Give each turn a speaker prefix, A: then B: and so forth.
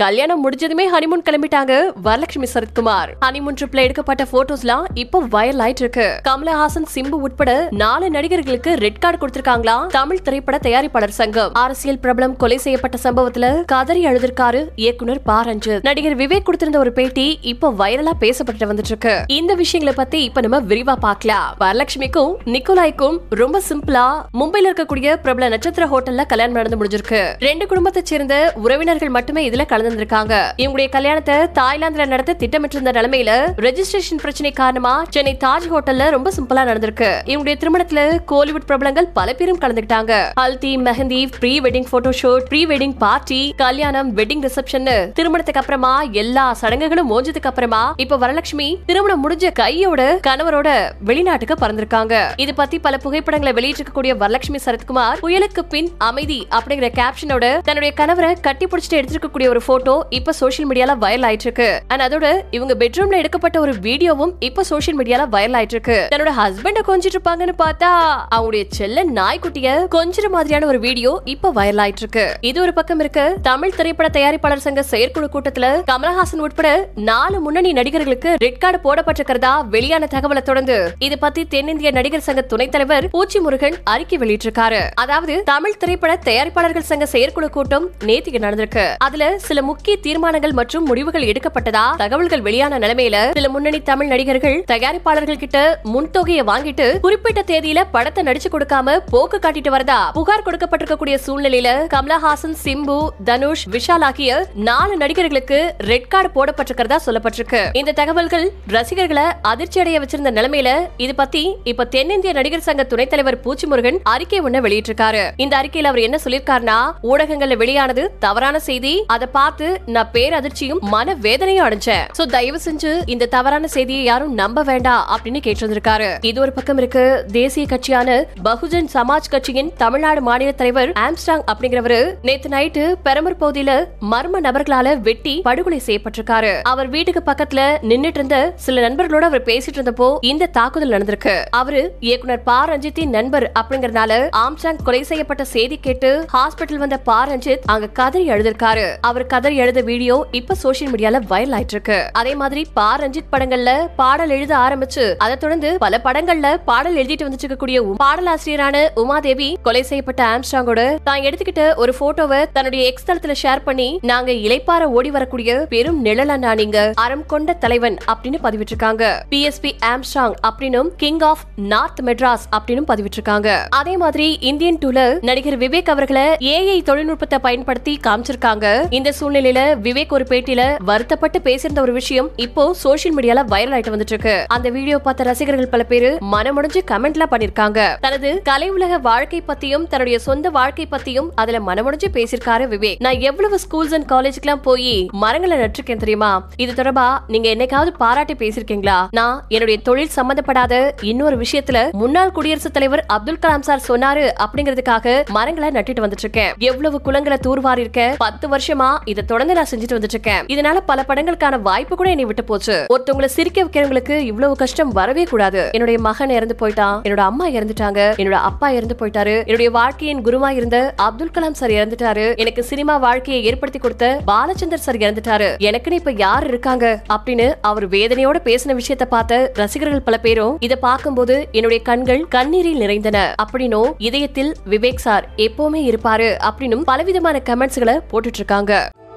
A: கல்யாணம் முடிஞ்சதுமே ஹனிமூன் கிளம்பிட்டாங்க வரலட்சுமி சரத்குமார் ஹனிமூன் ட்ரிப்ல எடுக்கப்பட்ட போட்டோஸ்லாம் இப்போ வைரல் ஆயிட்டு இருக்கு கமலஹாசன் சிம்பு உட்பட நாலு நடிகர்களுக்கு ரெட் கார்டு கொடுத்திருக்காங்களா தமிழ் திரைப்பட தயாரிப்பாளர் சங்கம் அரசியல் பிரபலம் கொலை செய்யப்பட்ட சம்பவத்துல கதறி அழுதிருக்காரு இயக்குனர் ப ரஞ்சித் நடிகர் விவேக் கொடுத்திருந்த ஒரு பேட்டி இப்போ வைரலா பேசப்பட்டு வந்துட்டு இருக்கு இந்த விஷயங்களை பத்தி இப்ப நம்ம விரிவா பார்க்கலாம் வரலட்சுமிக்கும் நிக்கோலாய்க்கும் ரொம்ப சிம்பிளா மும்பைல இருக்கக்கூடிய பிரபல நட்சத்திர ஹோட்டல்ல கல்யாணம் நடந்து முடிஞ்சிருக்கு ரெண்டு குடும்பத்தை சேர்ந்த உறவினர்கள் மட்டுமே இதுல கலந்துருக்காங்க இவங்களுடைய கல்யாணத்தை தாய்லாந்துல நடத்த திட்டமிட்டிருந்த நிலைமையில ரெஜிஸ்ட்ரேஷன் பிரச்சனை காரணமா சென்னை தாஜ் ஹோட்டல்ல ரொம்ப சிம்பிளா நடந்திருக்கு இவங்களுடைய திருமணத்துல கோலிவுட் பிரபலங்கள் பல பேரும் கலந்துக்கிட்டாங்க haldi mehndi pre wedding photo shoot pre wedding party கல்யாணம் வெட்டிங் ரிசப்ஷன் திருமணத்துக்கு அப்புறமா எல்லா சடங்குகளும் முடிஞ்சதுக்கு அப்புறமா இப்ப வரலட்சுமி திருமணம் முடிஞ்ச கையோட கணவரோட வெளிநாட்டுக்கு பறந்திருக்காங்க இது பத்தி பல புகைப்படங்களை வெளியிட்டிருக்கக்கூடிய வரலட்சுமி சரத்குமார் புயலுக்கு பின் அமைதி அப்படிங்கிற கேப்ஷனோட தன்னுடைய கணவரை கட்டி பிடிச்சிட்டு எடுத்திருக்கக்கூடிய ஒரு போட்டோ இப்ப சோஷியல் மீடியால வைரல் ஆயிட்டு இருக்கு அண்ட் அதோட இவங்க பெட்ரூம்ல எடுக்கப்பட்ட ஒரு வீடியோவும் இப்ப சோஷியல் மீடியால வைரல் ஆயிட்டு இருக்கு தன்னோட ஹஸ்பண்ட கொஞ்சிட்டு இருப்பாங்கன்னு பார்த்தா அவங்களுடைய செல்ல நாய்க்குட்டிய கொஞ்சிற மாதிரியான ஒரு வீடியோ இப்ப வைரல் ஆயிட்டு இருக்கு இது ஒரு பக்கம் இருக்கு தமிழ் திரைப்பட தயாரிப்பாளர் சங்க செயற்குழு கூட்டத்துல கமலஹாசன் உட்பட நாலு முன்னணி நடிகர்களுக்கு ரெட் கார்டு போடப்பட்டிருக்கிறதா வெளியான தகவலை தொடர்ந்து இது பத்தி தென்னிந்திய நடிகர் சங்க துணைத் தலைவர் பூச்சி முருகன் அறிக்கை வெளியிட்டிருக்காரு அதாவது தமிழ் திரைப்பட தயாரிப்பாளர்கள் சங்க செயற்குழு கூட்டம் நேத்திக்கு நடந்திருக்கு அதுல சில முக்கிய தீர்மானங்கள் மற்றும் முடிவுகள் எடுக்கப்பட்டதா தகவல்கள் வெளியான நிலைமையில சில முன்னணி தமிழ் நடிகர்கள் தயாரிப்பாளர்கள் கிட்ட முன்தொகையை வாங்கிட்டு குறிப்பிட்ட தேதியில படத்தை நடிச்சு கொடுக்காம போக்கு காட்டிட்டு வரதா புகார் கொடுக்கப்பட்டிருக்கக்கூடிய சூழ்நிலையில கமலஹாசன் சிம்பு தனுஷ் விஷால் ஆகிய நாலு நடிகர்களுக்கு ரெட் கார்டு போடப்பட்டிருக்கிறதா சொல்லப்பட்டிருக்கு இந்த தகவல்கள் ரசிகர்களை அதிர்ச்சி அடைய வச்சிருந்த நிலைமையில இது பத்தி இப்ப தென்னிந்திய நடிகர் சங்க துணைத் தலைவர் பூச்சி முருகன் அறிக்கை ஒண்ணு வெளியிட்டிருக்காரு இந்த அறிக்கையில அவர் என்ன சொல்லிருக்காருன்னா ஊடகங்கள்ல வெளியானது தவறான செய்தி அதை பார்த்து நான் பேரதிர்ச்சியும் மன வேதனையும் அடைஞ்சேன் சோ தயவு செஞ்சு இந்த தவறான செய்தியை யாரும் நம்ப வேண்டாம் அப்படின்னு கேட்டிருந்திருக்காரு இது ஒரு பக்கம் இருக்கு தேசிய கட்சியான பகுஜன் சமாஜ் கட்சியின் தமிழ்நாடு மாநில தலைவர் ஆம்ஸ்டாங் அப்படிங்கிறவரு நேத்து நைட்டு பெரம்பூர் பகுதியில மர்ம நபர்களால வெட்டி படுகொலை செய்யப்பட்டிருக்காரு அவர் வீட்டுக்கு பக்கத்துல நின்னுட்டு இருந்த சில நண்பர்களோட அவர் பேசிட்டு இருந்தப்போ இந்த தாக்குதல் நடந்திருக்கு அவரு இயக்குனர் பா ரஞ்சித்தின் நண்பர் அப்படிங்கறதுனால ஆம்ஸ்டாங் கொலை செய்யப்பட்ட செய்தி கேட்டு ஹாஸ்பிட்டல் வந்த பா ரஞ்சித் அங்க கதறி எழுதிருக்காரு அவர் கதறி எழுத வீடியோ இப்ப சோஷியல் மீடியால வைரல் ஆயிட்டு இருக்கு அதே மாதிரி பா ரஞ்சித் படங்கள்ல பாடல் எழுத ஆரம்பிச்சு அதை தொடர்ந்து பல படங்கள்ல பாடல் எழுதிட்டு வந்துட்டு இருக்கக்கூடிய உ- பாடலாசிரியரான உமாதேவி கொலை செய்யப்பட்ட ஆம்ஸ்டாங்கோட தான் எடுத்துக்கிட்ட ஒரு போட்டோவை தன்னுடைய எக்ஸ் தளத்துல ஷேர் பண்ணி நாங்க இளைப்பாற ஓடி வரக்கூடிய பெரும் நிழலண்ணா நீங்க அறம் கொண்ட தலைவன் அப்படின்னு பதிவிட்டிருக்காங்க பிஎஸ்பி ஆம்ஸ்டாங் அப்படின்னும் கிங் ஆஃப் நார்த் மெட்ராஸ் அப்படின்னு பதிவிட்டிருக்காங்க அதே மாதிரி இந்தியன் டூல நடிகர் விவேக் அவர்களை ஏஐ தொழில்நுட்பத்தை பயன்படுத்தி காமிச்சிருக்காங்க இந்த சூழ்நிலையில விவேக் ஒரு பேட்டியில வருத்தப்பட்டு பேசியிருந்த ஒரு விஷயம் இப்போ சோஷியல் மீடியால வைரல் ஆயிட்டு வந்துட்டு இருக்கு அந்த வீடியோ பார்த்த ரசிகர்கள் பல பேரு மனமுடிஞ்சு கமெண்ட்லாம் பண்ணிருக்காங்க தனது கலை உலக வாழ்க்கை பத்தியும் தன்னுடைய சொந்த வாழ்க்கை பத்தியும் அதுல மனமுடிஞ்சு பேசியிருக்காரு விவேக் நான் எவ்வளவு ஸ்கூல்ஸ் அண்ட் காலேஜ்க்குலாம் போய் மரங்களை நட்டிருக்கேன் தெரியுமா இது தொடர்பா நீங்க என்னைக்காவது பாராட்டி பேசிருக்கீங்களா நான் என்னுடைய தொழில் சம்பந்தப்படாத இன்னொரு விஷயத்துல முன்னாள் குடியரசுத் தலைவர் அப்துல் கலாம் சார் சொன்னாரு அப்படிங்கிறதுக்காக மரங்களை நட்டுட்டு வந்துட்டு இருக்கேன் எவ்வளவு குளங்களை தூர்வாரி இருக்கேன் பத்து வருஷமா இதை தொடர்ந்து நான் செஞ்சுட்டு வந்துட்டு இருக்கேன் இதனால பல படங்களுக்கான வாய்ப்பு கூட என்னை விட்டு போச்சு ஒருத்தவங்களை சிரிக்க வைக்கிறவங்களுக்கு இவ்வளவு கஷ்டம் வரவே கூடாது என்னுடைய மகன் இறந்து போயிட்டான் என்னோட அம்மா இறந்துட்டாங்க என்னோட அப்பா இறந்து போயிட்டாரு என்னுடைய வாழ்க்கையின் குருமா இருந்த அப்துல் கலாம் சார் இறந்துட்டாரு எனக்கு சினிமா வாழ்க்கையை ஏற்படுத்தி கொடுத்த பாலச்சந்தர் சார் இறந்துட்டாரு எனக்குன்னு இப்ப யார் இருக்காங்க அப்படின்னு அவர் வேதனையோட பேசின விஷயத்த பார்த்த ரசிகர்கள் பல பேரும் இத பார்க்கும்போது என்னுடைய கண்கள் கண்ணீரில் நிறைந்தன அப்படின்னும் இதயத்தில் விவேக் சார் எப்பவுமே இருப்பாரு அப்படின்னும் பலவிதமான கமெண்ட்ஸ்களை போட்டுட்டு இருக்காங்க